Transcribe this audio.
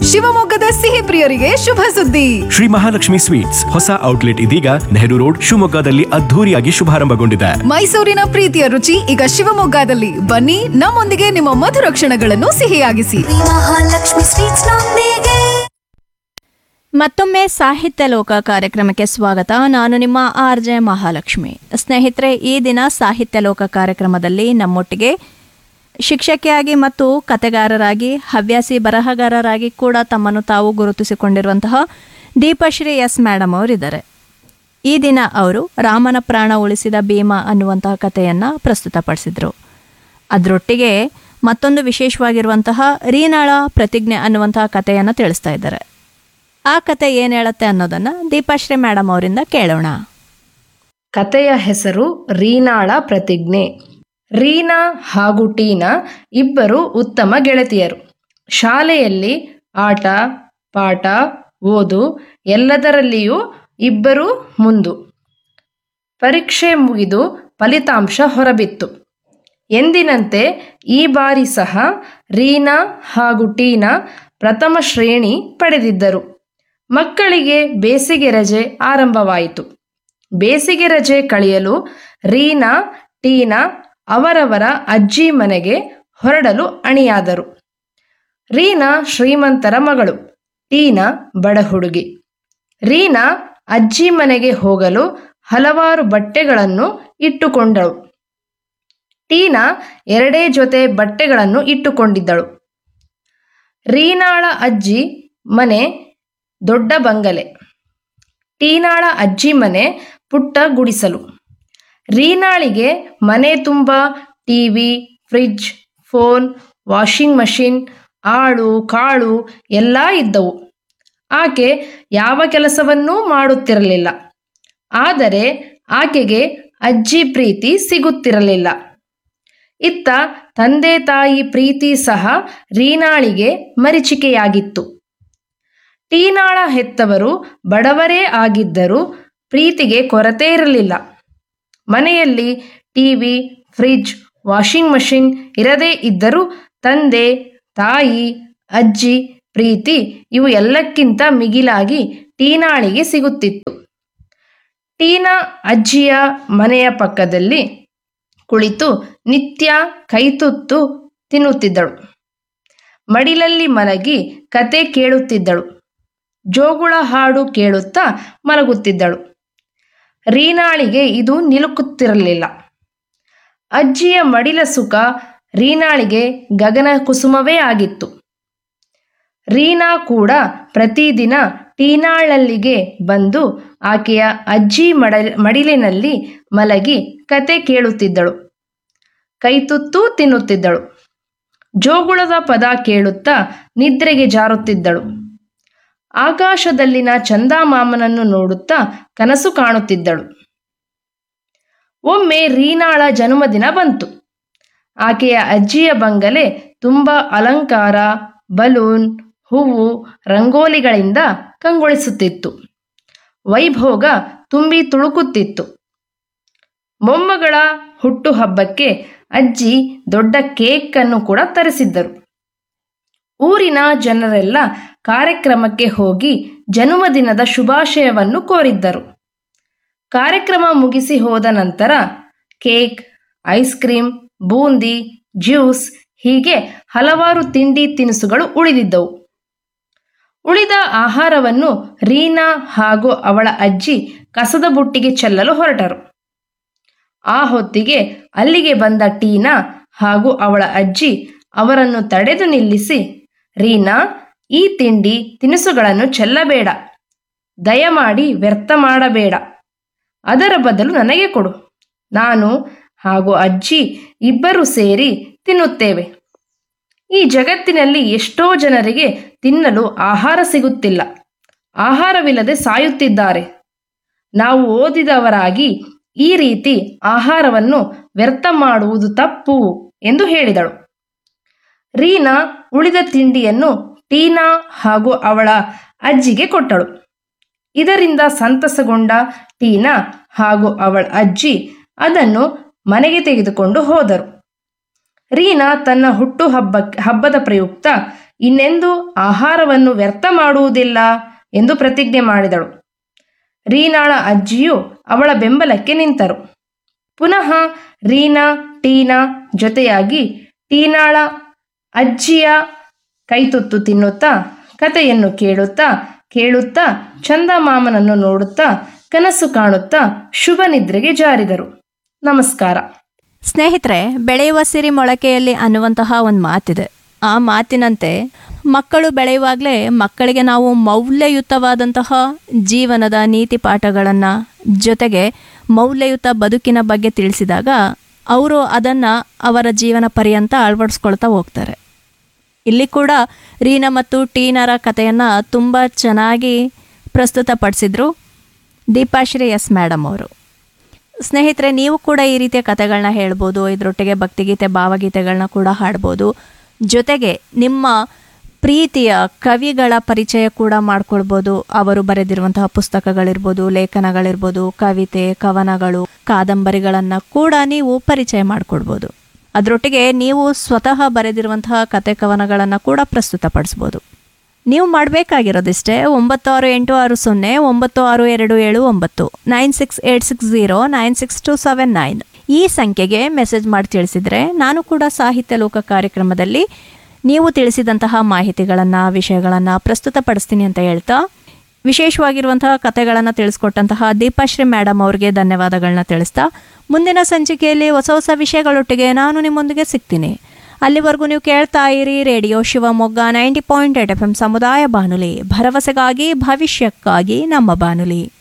ಶಿವಮೊಗ್ಗದ ಸಿಹಿ ಪ್ರಿಯರಿಗೆ ಶುಭ ಸುದ್ದಿ ಶ್ರೀ ಮಹಾಲಕ್ಷ್ಮಿ ಸ್ವೀಟ್ಸ್ ಹೊಸ ಔಟ್ಲೆಟ್ ಇದೀಗ ನೆಹರು ರೋಡ್ ಶಿವಮೊಗ್ಗದಲ್ಲಿ ಅದ್ಧೂರಿಯಾಗಿ ಶುಭಾರಂಭಗೊಂಡಿದೆ ಮೈಸೂರಿನ ಪ್ರೀತಿಯ ರುಚಿ ಈಗ ಶಿವಮೊಗ್ಗದಲ್ಲಿ ಬನ್ನಿ ನಮ್ಮೊಂದಿಗೆ ನಿಮ್ಮ ಮಧುರ ಕ್ಷಣಗಳನ್ನು ಸಿಹಿಯಾಗಿಸಿ ಮಹಾಲಕ್ಷ್ಮಿ ಸ್ವೀಟ್ಸ್ ನೊಂದಿಗೆ ಮತ್ತೊಮ್ಮೆ ಸಾಹಿತ್ಯ ಲೋಕ ಕಾರ್ಯಕ್ರಮಕ್ಕೆ ಸ್ವಾಗತ ನಾನು ನಿಮ್ಮ ಆರ್ ಜೆ ಮಹಾಲಕ್ಷ್ಮಿ ಸ್ನೇಹಿತರೆ ಈ ದಿನ ಸಾಹಿತ್ಯ ಲೋಕ ಕಾರ್ಯಕ್ರಮದಲ್ಲಿ ನಮ್ಮೊಟ್ಟಿಗೆ ಶಿಕ್ಷಕಿಯಾಗಿ ಮತ್ತು ಕತೆಗಾರರಾಗಿ ಹವ್ಯಾಸಿ ಬರಹಗಾರರಾಗಿ ಕೂಡ ತಮ್ಮನ್ನು ತಾವು ಗುರುತಿಸಿಕೊಂಡಿರುವಂತಹ ದೀಪಶ್ರೀ ಎಸ್ ಮೇಡಮ್ ಅವರಿದ್ದಾರೆ ಈ ದಿನ ಅವರು ರಾಮನ ಪ್ರಾಣ ಉಳಿಸಿದ ಭೀಮ ಅನ್ನುವಂತಹ ಕಥೆಯನ್ನು ಪ್ರಸ್ತುತಪಡಿಸಿದರು ಅದರೊಟ್ಟಿಗೆ ಮತ್ತೊಂದು ವಿಶೇಷವಾಗಿರುವಂತಹ ರೀನಾಳ ಪ್ರತಿಜ್ಞೆ ಅನ್ನುವಂತಹ ಕಥೆಯನ್ನು ತಿಳಿಸ್ತಾ ಇದ್ದಾರೆ ಆ ಕತೆ ಏನು ಹೇಳುತ್ತೆ ಅನ್ನೋದನ್ನು ದೀಪಾಶ್ರೀ ಮೇಡಮ್ ಅವರಿಂದ ಕೇಳೋಣ ಕತೆಯ ಹೆಸರು ರೀನಾಳ ಪ್ರತಿಜ್ಞೆ ರೀನಾ ಹಾಗೂ ಟೀನಾ ಇಬ್ಬರು ಉತ್ತಮ ಗೆಳತಿಯರು ಶಾಲೆಯಲ್ಲಿ ಆಟ ಪಾಠ ಓದು ಎಲ್ಲದರಲ್ಲಿಯೂ ಇಬ್ಬರೂ ಮುಂದು ಪರೀಕ್ಷೆ ಮುಗಿದು ಫಲಿತಾಂಶ ಹೊರಬಿತ್ತು ಎಂದಿನಂತೆ ಈ ಬಾರಿ ಸಹ ರೀನಾ ಹಾಗೂ ಟೀನಾ ಪ್ರಥಮ ಶ್ರೇಣಿ ಪಡೆದಿದ್ದರು ಮಕ್ಕಳಿಗೆ ಬೇಸಿಗೆ ರಜೆ ಆರಂಭವಾಯಿತು ಬೇಸಿಗೆ ರಜೆ ಕಳೆಯಲು ರೀನಾ ಟೀನಾ ಅವರವರ ಅಜ್ಜಿ ಮನೆಗೆ ಹೊರಡಲು ಅಣಿಯಾದರು ರೀನಾ ಶ್ರೀಮಂತರ ಮಗಳು ಟೀನಾ ಬಡ ಹುಡುಗಿ ರೀನಾ ಅಜ್ಜಿ ಮನೆಗೆ ಹೋಗಲು ಹಲವಾರು ಬಟ್ಟೆಗಳನ್ನು ಇಟ್ಟುಕೊಂಡಳು ಟೀನಾ ಎರಡೇ ಜೊತೆ ಬಟ್ಟೆಗಳನ್ನು ಇಟ್ಟುಕೊಂಡಿದ್ದಳು ರೀನಾಳ ಅಜ್ಜಿ ಮನೆ ದೊಡ್ಡ ಬಂಗಲೆ ಟೀನಾಳ ಅಜ್ಜಿ ಮನೆ ಪುಟ್ಟ ಗುಡಿಸಲು ರೀನಾಳಿಗೆ ಮನೆ ತುಂಬ TV fridge phone washing machine ಆಳು ಕಾಳು ಎಲ್ಲ ಇದ್ದವು ಆಕೆ ಯಾವ ಕೆಲಸವನ್ನೂ ಮಾಡುತ್ತಿರಲಿಲ್ಲ ಆದರೆ ಆಕೆಗೆ ಅಜ್ಜಿ ಪ್ರೀತಿ ಸಿಗುತ್ತಿರಲಿಲ್ಲ ಇತ್ತ ತಂದೆ ತಾಯಿ ಪ್ರೀತಿ ಸಹ ರೀನಾಳಿಗೆ ಮರೀಚಿಕೆಯಾಗಿತ್ತು ಟೀನಾಳ ಹೆತ್ತವರು ಬಡವರೇ ಆಗಿದ್ದರೂ ಪ್ರೀತಿಗೆ ಕೊರತೆ ಇರಲಿಲ್ಲ ಮನೆಯಲ್ಲಿ ಟಿವಿ ಫ್ರಿಡ್ಜ್ ವಾಷಿಂಗ್ ಮಷಿನ್ ಇರದೇ ಇದ್ದರೂ ತಂದೆ ತಾಯಿ ಅಜ್ಜಿ ಪ್ರೀತಿ ಇವು ಎಲ್ಲಕ್ಕಿಂತ ಮಿಗಿಲಾಗಿ ಟೀನಾಳಿಗೆ ಸಿಗುತ್ತಿತ್ತು ಟೀನಾ ಅಜ್ಜಿಯ ಮನೆಯ ಪಕ್ಕದಲ್ಲಿ ಕುಳಿತು ನಿತ್ಯ ಕೈತುತ್ತು ತಿನ್ನುತ್ತಿದ್ದಳು ಮಡಿಲಲ್ಲಿ ಮಲಗಿ ಕತೆ ಕೇಳುತ್ತಿದ್ದಳು ಜೋಗುಳ ಹಾಡು ಕೇಳುತ್ತಾ ಮಲಗುತ್ತಿದ್ದಳು ರೀನಾಳಿಗೆ ಇದು ನಿಲುಕುತ್ತಿರಲಿಲ್ಲ ಅಜ್ಜಿಯ ಮಡಿಲ ಸುಖ ರೀನಾಳಿಗೆ ಗಗನ ಕುಸುಮವೇ ಆಗಿತ್ತು ರೀನಾ ಕೂಡ ಪ್ರತಿದಿನ ಟೀನಾಳಲ್ಲಿಗೆ ಬಂದು ಆಕೆಯ ಅಜ್ಜಿ ಮಡ ಮಡಿಲಿನಲ್ಲಿ ಮಲಗಿ ಕತೆ ಕೇಳುತ್ತಿದ್ದಳು ಕೈತುತ್ತು ತಿನ್ನುತ್ತಿದ್ದಳು ಜೋಗುಳದ ಪದ ಕೇಳುತ್ತಾ ನಿದ್ರೆಗೆ ಜಾರುತ್ತಿದ್ದಳು ಆಕಾಶದಲ್ಲಿನ ಚಂದಾಮಾಮನನ್ನು ನೋಡುತ್ತಾ ಕನಸು ಕಾಣುತ್ತಿದ್ದಳು ಒಮ್ಮೆ ರೀನಾಳ ಜನ್ಮದಿನ ಬಂತು ಆಕೆಯ ಅಜ್ಜಿಯ ಬಂಗಲೆ ತುಂಬ ಅಲಂಕಾರ ಬಲೂನ್ ಹೂವು ರಂಗೋಲಿಗಳಿಂದ ಕಂಗೊಳಿಸುತ್ತಿತ್ತು ವೈಭೋಗ ತುಂಬಿ ತುಳುಕುತ್ತಿತ್ತು ಮೊಮ್ಮಗಳ ಹುಟ್ಟುಹಬ್ಬಕ್ಕೆ ಅಜ್ಜಿ ದೊಡ್ಡ ಕೇಕ್ ಅನ್ನು ಕೂಡ ತರಿಸಿದ್ದರು ಊರಿನ ಜನರೆಲ್ಲ ಕಾರ್ಯಕ್ರಮಕ್ಕೆ ಹೋಗಿ ಜನ್ಮದಿನದ ಶುಭಾಶಯವನ್ನು ಕೋರಿದ್ದರು ಕಾರ್ಯಕ್ರಮ ಮುಗಿಸಿ ಹೋದ ನಂತರ cake ice cream boondi juice ಹೀಗೆ ಹಲವಾರು ತಿಂಡಿ ತಿನಿಸುಗಳು ಉಳಿದಿದ್ದವು ಉಳಿದ ಆಹಾರವನ್ನು ರೀನಾ ಹಾಗೂ ಅವಳ ಅಜ್ಜಿ ಕಸದ ಬುಟ್ಟಿಗೆ ಚೆಲ್ಲಲು ಹೊರಟರು ಆ ಹೊತ್ತಿಗೆ ಅಲ್ಲಿಗೆ ಬಂದ ಟೀನಾ ಹಾಗೂ ಅವಳ ಅಜ್ಜಿ ಅವರನ್ನು ತಡೆದು ನಿಲ್ಲಿಸಿ ರೀನಾ ಈ ತಿಂಡಿ ತಿನಿಸುಗಳನ್ನು ಚೆಲ್ಲಬೇಡ ದಯಮಾಡಿ ವ್ಯರ್ಥ ಮಾಡಬೇಡ ಅದರ ಬದಲು ನನಗೆ ಕೊಡು ನಾನು ಹಾಗೂ ಅಜ್ಜಿ ಇಬ್ಬರು ಸೇರಿ ತಿನ್ನುತ್ತೇವೆ ಈ ಜಗತ್ತಿನಲ್ಲಿ ಎಷ್ಟೋ ಜನರಿಗೆ ತಿನ್ನಲು ಆಹಾರ ಸಿಗುತ್ತಿಲ್ಲ ಆಹಾರವಿಲ್ಲದೆ ಸಾಯುತ್ತಿದ್ದಾರೆ ನಾವು ಓದಿದವರಾಗಿ ಈ ರೀತಿ ಆಹಾರವನ್ನು ವ್ಯರ್ಥ ಮಾಡುವುದು ತಪ್ಪು ಎಂದು ಹೇಳಿದಳು ರೀನಾ ಉಳಿದ ತಿಂಡಿಯನ್ನು ಟೀನಾ ಹಾಗೂ ಅವಳ ಅಜ್ಜಿಗೆ ಕೊಟ್ಟಳು ಇದರಿಂದ ಸಂತಸಗೊಂಡ ಟೀನಾ ಹಾಗೂ ಅವಳ ಅಜ್ಜಿ ಅದನ್ನು ಮನೆಗೆ ತೆಗೆದುಕೊಂಡು ಹೋದರು ರೀನಾ ತನ್ನ ಹುಟ್ಟು ಹಬ್ಬ ಹಬ್ಬದ ಪ್ರಯುಕ್ತ ಇನ್ನೆಂದು ಆಹಾರವನ್ನು ವ್ಯರ್ಥ ಮಾಡುವುದಿಲ್ಲ ಎಂದು ಪ್ರತಿಜ್ಞೆ ಮಾಡಿದಳು ರೀನಾಳ ಅಜ್ಜಿಯು ಅವಳ ಬೆಂಬಲಕ್ಕೆ ನಿಂತರು ಪುನಃ ರೀನಾ ಟೀನಾ ಜೊತೆಯಾಗಿ ಟೀನಾಳ ಅಜ್ಜಿಯ ಕೈತುತ್ತು ತಿನ್ನುತ್ತಾ ಕತೆಯನ್ನು ಕೇಳುತ್ತಾ ಕೇಳುತ್ತಾ ಚಂದಮಾಮನನ್ನು ನೋಡುತ್ತಾ ಕನಸು ಕಾಣುತ್ತಾ ಶುಭ ನಿದ್ರೆಗೆ ಜಾರಿದರು ನಮಸ್ಕಾರ ಸ್ನೇಹಿತರೆ ಬೆಳೆಯುವ ಸಿರಿ ಮೊಳಕೆಯಲ್ಲಿ ಅನ್ನುವಂತಹ ಒಂದು ಮಾತಿದೆ ಆ ಮಾತಿನಂತೆ ಮಕ್ಕಳು ಬೆಳೆಯುವಾಗಲೇ ಮಕ್ಕಳಿಗೆ ನಾವು ಮೌಲ್ಯಯುತವಾದಂತಹ ಜೀವನದ ನೀತಿ ಪಾಠಗಳನ್ನು ಜೊತೆಗೆ ಮೌಲ್ಯಯುತ ಬದುಕಿನ ಬಗ್ಗೆ ತಿಳಿಸಿದಾಗ ಅವರು ಅದನ್ನು ಅವರ ಜೀವನ ಪರ್ಯಂತ ಅಳವಡಿಸ್ಕೊಳ್ತಾ ಹೋಗ್ತಾರೆ ಇಲ್ಲಿ ಕೂಡ ರೀನಾ ಮತ್ತು ಟೀನರ ಕಥೆಯನ್ನು ತುಂಬ ಚೆನ್ನಾಗಿ ಪ್ರಸ್ತುತಪಡಿಸಿದ್ರು ದೀಪಾಶ್ರೀ ಎಸ್ ಮೇಡಮ್ ಅವರು ಸ್ನೇಹಿತರೆ ನೀವು ಕೂಡ ಈ ರೀತಿಯ ಕಥೆಗಳನ್ನ ಹೇಳ್ಬೋದು ಇದರೊಟ್ಟಿಗೆ ಭಕ್ತಿಗೀತೆ ಭಾವಗೀತೆಗಳನ್ನ ಕೂಡ ಹಾಡ್ಬೋದು ಜೊತೆಗೆ ನಿಮ್ಮ ಪ್ರೀತಿಯ ಕವಿಗಳ ಪರಿಚಯ ಕೂಡ ಮಾಡ್ಕೊಳ್ಬೋದು ಅವರು ಬರೆದಿರುವಂತಹ ಪುಸ್ತಕಗಳಿರ್ಬೋದು ಲೇಖನಗಳಿರ್ಬೋದು ಕವಿತೆ ಕವನಗಳು ಕಾದಂಬರಿಗಳನ್ನು ಕೂಡ ನೀವು ಪರಿಚಯ ಮಾಡಿಕೊಡ್ಬೋದು ಅದರೊಟ್ಟಿಗೆ ನೀವು ಸ್ವತಃ ಬರೆದಿರುವಂತಹ ಕತೆ ಕವನಗಳನ್ನು ಕೂಡ ಪ್ರಸ್ತುತಪಡಿಸ್ಬೋದು ನೀವು ಮಾಡಬೇಕಾಗಿರೋದಿಷ್ಟೇ ಒಂಬತ್ತು ಆರು ಎಂಟು ಆರು ಸೊನ್ನೆ ಒಂಬತ್ತು ಆರು ಎರಡು ಏಳು ಒಂಬತ್ತು nine six eight six zero nine six two seven nine ಈ ಸಂಖ್ಯೆಗೆ ಮೆಸೇಜ್ ಮಾಡಿ ತಿಳಿಸಿದರೆ ನಾನು ಕೂಡ ಸಾಹಿತ್ಯ ಲೋಕ ಕಾರ್ಯಕ್ರಮದಲ್ಲಿ ನೀವು ತಿಳಿಸಿದಂತಹ ಮಾಹಿತಿಗಳನ್ನು ವಿಷಯಗಳನ್ನು ಪ್ರಸ್ತುತಪಡಿಸ್ತೀನಿ ಅಂತ ಹೇಳ್ತಾ ವಿಶೇಷವಾಗಿರುವಂತಹ ಕಥೆಗಳನ್ನು ತಿಳಿಸ್ಕೊಟ್ಟಂತಹ ದೀಪಾಶ್ರೀ ಮೇಡಮ್ ಅವರಿಗೆ ಧನ್ಯವಾದಗಳನ್ನ ತಿಳಿಸ್ತಾ ಮುಂದಿನ ಸಂಚಿಕೆಯಲ್ಲಿ ಹೊಸ ಹೊಸ ವಿಷಯಗಳೊಟ್ಟಿಗೆ ನಾನು ನಿಮ್ಮೊಂದಿಗೆ ಸಿಗ್ತೀನಿ ಅಲ್ಲಿವರೆಗೂ ನೀವು ಕೇಳ್ತಾ ಇರಿ radio Shivamogga ninety point eight F M ಸಮುದಾಯ ಬಾನುಲಿ ಭರವಸೆಗಾಗಿ ಭವಿಷ್ಯಕ್ಕಾಗಿ ನಮ್ಮ ಬಾನುಲಿ